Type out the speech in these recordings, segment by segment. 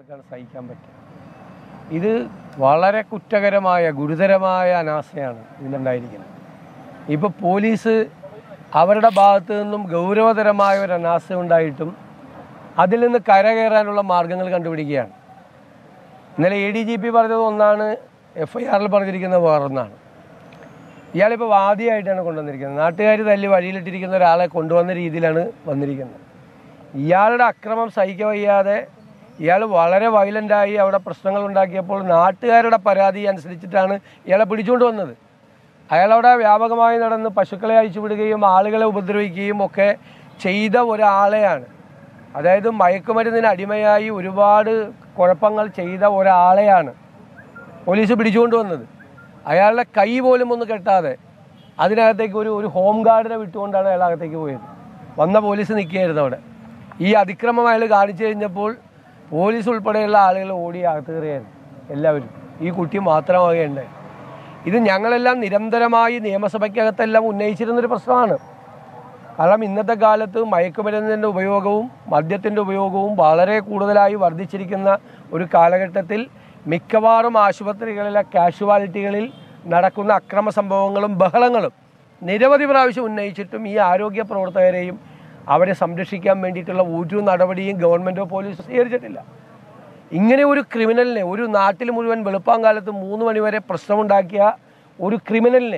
ആളുകൾക്കാണ് സഹിക്കാൻ പറ്റുക ഇത് വളരെ കുറ്റകരമായ ഗുരുതരമായ അനാസ്ഥയാണ് ഇതിലുണ്ടായിരിക്കുന്നത് ഇപ്പോൾ പോലീസ് അവരുടെ ഭാഗത്തു നിന്നും ഗൗരവതരമായ ഒരു അനാസ്ഥ ഉണ്ടായിട്ടും അതിൽ നിന്ന് കരകയറാനുള്ള മാർഗങ്ങൾ കണ്ടുപിടിക്കുകയാണ് ഇന്നലെ എ ഡി ജി പി പറഞ്ഞത് ഒന്നാണ് എഫ് ഐ ആറിൽ പറഞ്ഞിരിക്കുന്നത് വേറൊന്നാണ് ഇയാളിപ്പോൾ വാദിയായിട്ടാണ് കൊണ്ടുവന്നിരിക്കുന്നത് നാട്ടുകാർ തല്ലി വഴിയിലിട്ടിരിക്കുന്ന ഒരാളെ കൊണ്ടുവന്ന രീതിയിലാണ് വന്നിരിക്കുന്നത് ഇയാളുടെ അക്രമം സഹിக்க വയ്യാതെ ഇയാൾ വളരെ വയലൻ്റായി അവിടെ പ്രശ്നങ്ങൾ ഉണ്ടാക്കിയപ്പോൾ നാട്ടുകാരുടെ പരാതി അനുസരിച്ചിട്ടാണ് ഇയാളെ പിടിച്ചുകൊണ്ട് വന്നത് അയാളവിടെ വ്യാപകമായി നടന്ന് പശുക്കളെ അഴിച്ചുവിടുകയും ആളുകളെ ഉപദ്രവിക്കുകയും ഒക്കെ ചെയ്ത ഒരാളെയാണ് അതായത് മയക്കുമരുന്നിന് അടിമയായി ഒരുപാട് കുഴപ്പങ്ങൾ ചെയ്ത ഒരാളെയാണ് പോലീസ് പിടിച്ചുകൊണ്ട് വന്നത് അയാളുടെ കൈ പോലും ഒന്ന് കെട്ടാതെ അതിനകത്തേക്ക് ഒരു ഒരു ഹോം ഗാർഡിനെ വിട്ടുകൊണ്ടാണ് അയാൾ അകത്തേക്ക് പോയത് വന്ന പോലീസ് നിൽക്കുകയായിരുന്നു അവിടെ ഈ അതിക്രമം അയാൾ കാണിച്ചു കഴിഞ്ഞപ്പോൾ പോലീസ് ഉൾപ്പെടെയുള്ള ആളുകൾ ഓടി അകത്ത് കയറിയായിരുന്നു എല്ലാവരും ഈ കുട്ടി മാത്രമാകേണ്ടത് ഇത് ഞങ്ങളെല്ലാം നിരന്തരമായി നിയമസഭയ്ക്കകത്തെല്ലാം ഉന്നയിച്ചിരുന്നൊരു പ്രശ്നമാണ് കാരണം ഇന്നത്തെ കാലത്ത് മയക്കുമരുന്നിൻ്റെ ഉപയോഗവും മദ്യത്തിൻ്റെ ഉപയോഗവും വളരെ കൂടുതലായി വർദ്ധിച്ചിരിക്കുന്ന ഒരു കാലഘട്ടത്തിൽ മിക്കവാറും ആശുപത്രികളിലെ കാഷ്വാലിറ്റികളിൽ നടക്കുന്ന അക്രമ സംഭവങ്ങളും ബഹളങ്ങളും നിരവധി പ്രാവശ്യം ഉന്നയിച്ചിട്ടും ഈ ആരോഗ്യ പ്രവർത്തകരെയും അവരെ സംരക്ഷിക്കാൻ വേണ്ടിയിട്ടുള്ള ഒരു നടപടിയും ഗവൺമെൻറ്റോ പോലീസോ സ്വീകരിച്ചിട്ടില്ല ഇങ്ങനെ ഒരു ക്രിമിനലിനെ ഒരു നാട്ടിൽ മുഴുവൻ വെളുപ്പാങ്കാലത്ത് മൂന്ന് മണിവരെ പ്രശ്നമുണ്ടാക്കിയ ഒരു ക്രിമിനലിനെ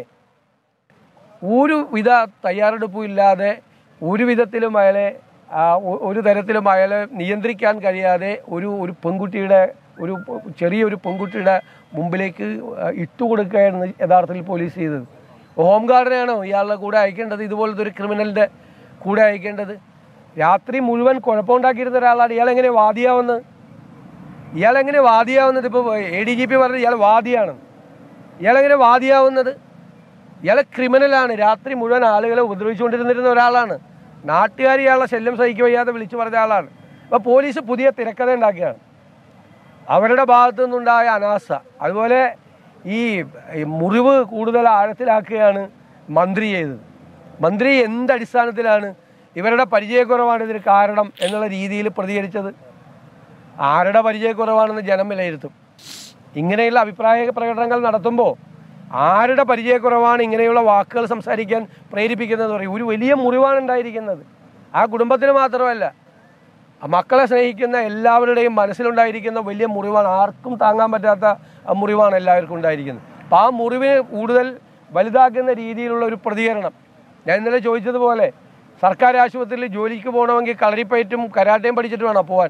ഒരു വിധ തയ്യാറെടുപ്പും ഇല്ലാതെ ഒരു വിധത്തിലും അയാളെ ആ, ഒ- ഒരു തരത്തിലും അയാളെ നിയന്ത്രിക്കാൻ കഴിയാതെ ഒരു ഒരു പെൺകുട്ടിയുടെ ഒരു പ- ചെറിയൊരു പെൺകുട്ടിയുടെ മുമ്പിലേക്ക് ആ, ഇട്ടുകൊടുക്കുകയായിരുന്നു യഥാർത്ഥത്തിൽ പോലീസ് ചെയ്തത് ഹോം ഗാർഡിനെയാണോ ഇയാളുടെ കൂടെ അയക്കേണ്ടത് ഇതുപോലത്തെ ഒരു ക്രിമിനലിൻ്റെ കൂടെ അയക്കേണ്ടത് രാത്രി മുഴുവൻ കുഴപ്പമുണ്ടാക്കിയിരുന്ന ഒരാളാണ് ഇയാളെങ്ങനെ വാദിയാവുന്നത് ഇയാളെങ്ങനെ വാദിയാവുന്നത് ഇപ്പോൾ എ ഡി ജി പി പറഞ്ഞത് ഇയാൾ വാദിയാണ് ഇയാളെങ്ങനെ വാദിയാവുന്നത് ഇയാൾ ക്രിമിനലാണ് രാത്രി മുഴുവൻ ആളുകളെ ഉപദ്രവിച്ചുകൊണ്ടിരുന്നിരുന്ന ഒരാളാണ് നാട്ടുകാർ ഇയാളെ ശല്യം സഹിക്കുക വയ്യാതെ വിളിച്ചു പറഞ്ഞ ആളാണ് അപ്പോൾ പോലീസ് പുതിയ തിരക്കഥ ഉണ്ടാക്കുകയാണ് അവരുടെ ഭാഗത്തു നിന്നുണ്ടായ അനാസ്ഥ അതുപോലെ ഈ ഈ മുറിവ് കൂടുതൽ ആഴത്തിലാക്കുകയാണ് മന്ത്രി ചെയ്തത് മന്ത്രി എന്ത് അടിസ്ഥാനത്തിലാണ് ഇവരുടെ പരിചയക്കുറവാണ് ഇതിന് കാരണം എന്നുള്ള രീതിയിൽ പ്രതികരിച്ചത് ആരുടെ പരിചയക്കുറവാണെന്ന് ജനം വിലയിരുത്തും ഇങ്ങനെയുള്ള അഭിപ്രായ പ്രകടനങ്ങൾ നടത്തുമ്പോൾ ആരുടെ പരിചയക്കുറവാണ് ഇങ്ങനെയുള്ള വാക്കുകൾ സംസാരിക്കാൻ പ്രേരിപ്പിക്കുന്നത് പറയും ഒരു വലിയ മുറിവാണ് ഉണ്ടായിരിക്കുന്നത് ആ കുടുംബത്തിന് മാത്രമല്ല ആ മക്കളെ സ്നേഹിക്കുന്ന എല്ലാവരുടെയും മനസ്സിലുണ്ടായിരിക്കുന്ന വലിയ മുറിവാണ് ആർക്കും താങ്ങാൻ പറ്റാത്ത ആ മുറിവാണ് എല്ലാവർക്കും ഉണ്ടായിരിക്കുന്നത് അപ്പോൾ ആ മുറിവിനെ കൂടുതൽ വലുതാക്കുന്ന രീതിയിലുള്ള ഒരു പ്രതികരണം ഞാൻ ഇന്നലെ ചോദിച്ചതുപോലെ സർക്കാർ ആശുപത്രിയിൽ ജോലിക്ക് പോകണമെങ്കിൽ കളരിപ്പയറ്റും കരാട്ടയും പഠിച്ചിട്ട് വേണം പോകാൻ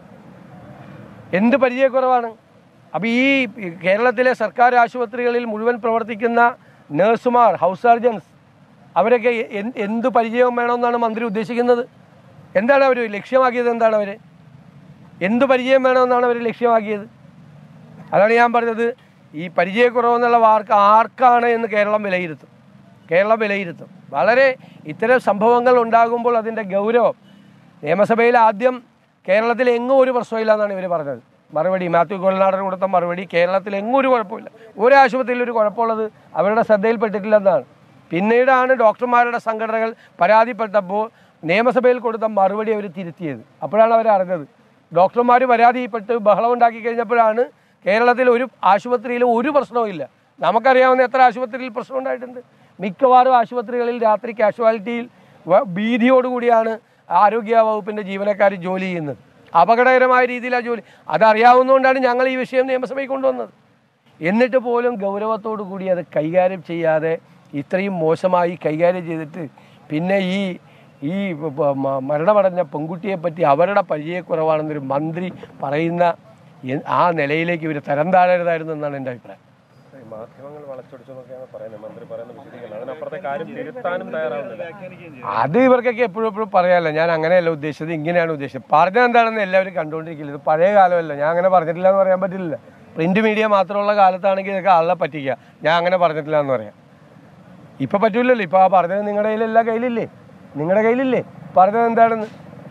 എന്ത് പരിചയക്കുറവാണ് അപ്പോൾ ഈ കേരളത്തിലെ സർക്കാർ ആശുപത്രികളിൽ മുഴുവൻ പ്രവർത്തിക്കുന്ന നഴ്സുമാർ ഹൗസ് സർജൻസ് അവരൊക്കെ എന്ത് എന്ത് പരിചയം വേണമെന്നാണ് മന്ത്രി ഉദ്ദേശിക്കുന്നത് എന്താണ് അവർ ലക്ഷ്യമാക്കിയത് എന്താണ് അവർ എന്ത് പരിചയം വേണമെന്നാണ് അവർ ലക്ഷ്യമാക്കിയത് അതാണ് ഞാൻ പറഞ്ഞത് ഈ പരിചയക്കുറവെന്നുള്ള വാർക്ക് ആർക്കാണ് എന്ന് കേരളം വിലയിരുത്തും കേരളം വിലയിരുത്തും വളരെ ഇത്തരം സംഭവങ്ങൾ ഉണ്ടാകുമ്പോൾ അതിൻ്റെ ഗൗരവം നിയമസഭയിൽ ആദ്യം കേരളത്തിൽ എങ്ങും ഒരു പ്രശ്നമില്ല എന്നാണ് ഇവർ പറഞ്ഞത് മറുപടി മാത്യു കൊല്ലനാടൻ കൊടുത്ത മറുപടി കേരളത്തിൽ എങ്ങും ഒരു കുഴപ്പമില്ല ഒരു ആശുപത്രിയിൽ ഒരു കുഴപ്പമുള്ളത് അവരുടെ ശ്രദ്ധയിൽപ്പെട്ടിട്ടില്ലെന്നാണ് പിന്നീടാണ് ഡോക്ടർമാരുടെ സംഘടനകൾ പരാതിപ്പെട്ടപ്പോൾ നിയമസഭയിൽ കൊടുത്ത മറുപടി അവർ തിരുത്തിയത് അപ്പോഴാണ് അവർ അറിഞ്ഞത് ഡോക്ടർമാർ പരാതിപ്പെട്ട് ബഹളം ഉണ്ടാക്കി കഴിഞ്ഞപ്പോഴാണ് കേരളത്തിൽ ഒരു ആശുപത്രിയിലും ഒരു പ്രശ്നവും ഇല്ല നമുക്കറിയാവുന്ന എത്ര ആശുപത്രിയിൽ പ്രശ്നം ഉണ്ടായിട്ടുണ്ട് മിക്കവാറും ആശുപത്രികളിൽ രാത്രി കാഷ്വാലിറ്റിയിൽ വ- ഭീതിയോടുകൂടിയാണ് ആരോഗ്യ വകുപ്പിൻ്റെ ജീവനക്കാർ ജോലി ചെയ്യുന്നത് അപകടകരമായ രീതിയിലാണ് ജോലി അതറിയാവുന്നതുകൊണ്ടാണ് ഞങ്ങൾ ഈ വിഷയം നിയമസഭയിൽ കൊണ്ടുവന്നത് എന്നിട്ട് പോലും ഗൗരവത്തോടു കൂടി അത് കൈകാര്യം ചെയ്യാതെ ഇത്രയും മോശമായി കൈകാര്യം ചെയ്തിട്ട് പിന്നെ ഈ ഈ പ- മ- മരണമടഞ്ഞ പെൺകുട്ടിയെ പറ്റി അവരുടെ പരിചയക്കുറവാണെന്നൊരു മന്ത്രി പറയുന്ന എ- ആ നിലയിലേക്ക് ഇവർ തരം താഴരുതായിരുന്നു എന്നാണ് എൻ്റെ അഭിപ്രായം ഈ മാധ്യമങ്ങൾ വളച്ചൊടിച്ചു എന്നൊക്കെയാണ് പറയുന്നത് മന്ത്രി പറയുന്ന വിശദീകരണം അതിനപ്പുറത്തെ കാര്യം തിരുത്താനും തയ്യാറാവുന്നില്ല അത് ഇവർക്കൊക്കെ എപ്പോഴും എപ്പോഴും പറയാമല്ലോ ഞാൻ അങ്ങനെയല്ല ഉദ്ദേശിച്ചത് ഇങ്ങനെയാണ് ഉദ്ദേശിച്ചത് പറഞ്ഞത് എന്താണെന്ന് എല്ലാവരും കണ്ടുകൊണ്ടിരിക്കില്ല ഇത് പഴയ കാലമല്ല ഞാൻ അങ്ങനെ പറഞ്ഞിട്ടില്ല എന്ന് പറയാൻ പറ്റില്ല പ്രിന്റ് മീഡിയ മാത്രമുള്ള കാലത്താണെങ്കിൽ ഇതൊക്കെ ആളെ പറ്റിക്കുക ഞാൻ അങ്ങനെ പറഞ്ഞിട്ടില്ല എന്ന് പറയാം ഇപ്പം പറ്റൂലല്ലോ ഇപ്പം ആ പറഞ്ഞത് നിങ്ങളുടെ കയ്യിലെല്ലാം കയ്യിലില്ലേ നിങ്ങളുടെ കയ്യിലില്ലേ പറഞ്ഞത് എന്താണെന്ന്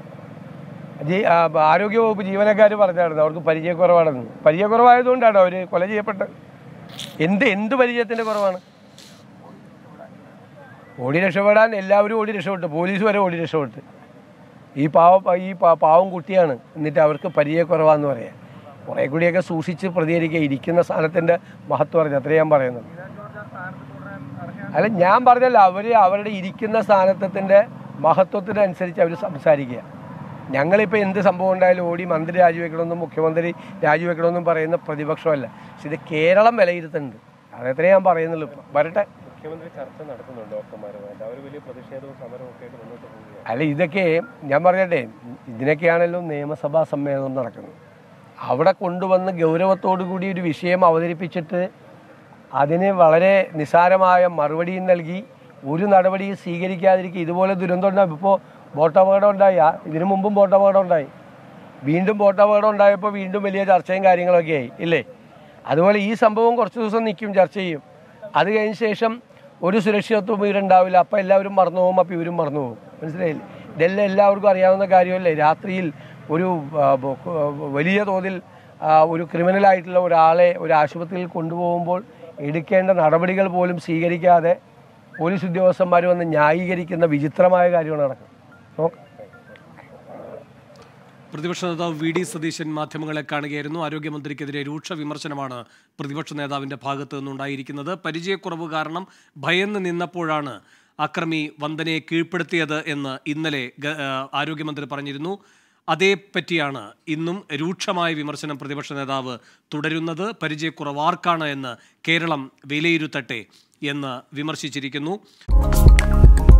ജീ ആ, ആരോഗ്യവകുപ്പ് ജീവനക്കാർ പറഞ്ഞായിരുന്നു അവർക്ക് പരിചയക്കുറവാണെന്ന് പരിചയക്കുറവായതുകൊണ്ടാണ് അവർ കൊല ചെയ്യപ്പെട്ടത് എന്ത് എന്ത് പരിചയത്തിൻ്റെ കുറവാണ് ഓടി രക്ഷപ്പെടാൻ എല്ലാവരും ഓടി രക്ഷപ്പെട്ടു പോലീസ് വരെ ഓടി രക്ഷപ്പെട്ടു ഈ പാവ ഈ പാ- പാവം കുട്ടിയാണ് എന്നിട്ട് അവർക്ക് പരിചയക്കുറവാന്ന് പറയാം കുറേ കൂടിയൊക്കെ സൂക്ഷിച്ച് പ്രതികരിക്കുക ഇരിക്കുന്ന സ്ഥാനത്തിൻ്റെ മഹത്വം അറിഞ്ഞു അത്രയും ഞാൻ പറയുന്നത് അല്ല ഞാൻ പറഞ്ഞല്ല അവർ അവരുടെ ഇരിക്കുന്ന സ്ഥാനത്വത്തിൻ്റെ മഹത്വത്തിനനുസരിച്ച് അവർ സംസാരിക്കുക ഞങ്ങളിപ്പോൾ എന്ത് സംഭവം ഉണ്ടായാലും ഓടി മന്ത്രി രാജിവെക്കണമെന്നും മുഖ്യമന്ത്രി രാജിവെക്കണമെന്നും പറയുന്ന പ്രതിപക്ഷമല്ല പക്ഷെ ഇത് കേരളം വിലയിരുത്തുന്നുണ്ട് അതത്രേ ഞാൻ പറയുന്നുള്ളൂ ഇപ്പം വരട്ടെ മുഖ്യമന്ത്രി ചർച്ച നടത്തുന്നുണ്ട് ഡോക്ടർമാരുമായിട്ട് അവർ വലിയ പ്രതിഷേധവും സമരവും ഒക്കെ ആയിട്ട് മുന്നോട്ട് പോവുകയാണ് അല്ല ഇതൊക്കെ ഞാൻ പറയട്ടെ ഇതിനൊക്കെയാണല്ലോ നിയമസഭാ സമ്മേളനം നടക്കുന്നത് അവിടെ കൊണ്ടുവന്ന് ഗൗരവത്തോടു കൂടി ഒരു വിഷയം അവതരിപ്പിച്ചിട്ട് അതിന് വളരെ നിസാരമായ മറുപടിയും നൽകി ഒരു നടപടിയും സ്വീകരിക്കാതിരിക്കുക ഇതുപോലെ ദുരന്തം ഉണ്ടാകും ഇപ്പോൾ ബോട്ടപകടം ഉണ്ടായി ആ, ഇതിനു മുമ്പും ബോട്ടപകടം ഉണ്ടായി വീണ്ടും ബോട്ടപകടം ഉണ്ടായപ്പോൾ വീണ്ടും വലിയ ചർച്ചയും കാര്യങ്ങളൊക്കെ ആയി ഇല്ലേ അതുപോലെ ഈ സംഭവം കുറച്ച് ദിവസം നിൽക്കും ചർച്ച ചെയ്യും അത് കഴിഞ്ഞ ശേഷം ഒരു സുരക്ഷിതത്വം ഇവരുണ്ടാവില്ല അപ്പം എല്ലാവരും മറന്നു പോകും അപ്പം ഇവരും മറന്നു പോകും മനസ്സിലായില്ലേ ഇതെല്ലാം എല്ലാവർക്കും അറിയാവുന്ന കാര്യമല്ലേ രാത്രിയിൽ ഒരു ആ, ബോ- വലിയ തോതിൽ ആ, ഒരു ക്രിമിനലായിട്ടുള്ള ഒരാളെ ഒരു ആശുപത്രിയിൽ കൊണ്ടുപോകുമ്പോൾ എടുക്കേണ്ട നടപടികൾ പോലും സ്വീകരിക്കാതെ പോലീസ് ഉദ്യോഗസ്ഥന്മാർ വന്ന് ന്യായീകരിക്കുന്ന വിചിത്രമായ കാര്യമാണ് നടക്കുന്നത് നോക്കാം പ്രതിപക്ഷ നേതാവ് വി ഡി സതീശൻ മാധ്യമങ്ങളെ കാണുകയായിരുന്നു ആരോഗ്യമന്ത്രിക്കെതിരെ രൂക്ഷ വിമർശനമാണ് പ്രതിപക്ഷ നേതാവിന്റെ ഭാഗത്തു നിന്നുണ്ടായിരിക്കുന്നത് പരിചയക്കുറവ് കാരണം ഭയന്ന് നിന്നപ്പോഴാണ് അക്രമി വന്ദനയെ കീഴ്പ്പെടുത്തിയത് എന്ന് ഇന്നലെ ഗ- ആ, ആരോഗ്യമന്ത്രി പറഞ്ഞിരുന്നു അതേപ്പറ്റിയാണ് ഇന്നും രൂക്ഷമായ വിമർശനം പ്രതിപക്ഷ നേതാവ് തുടരുന്നത് പരിചയക്കുറവ് ആർക്കാണ് എന്ന് കേരളം വിലയിരുത്തട്ടെ എന്ന് വിമർശിച്ചിരിക്കുന്നു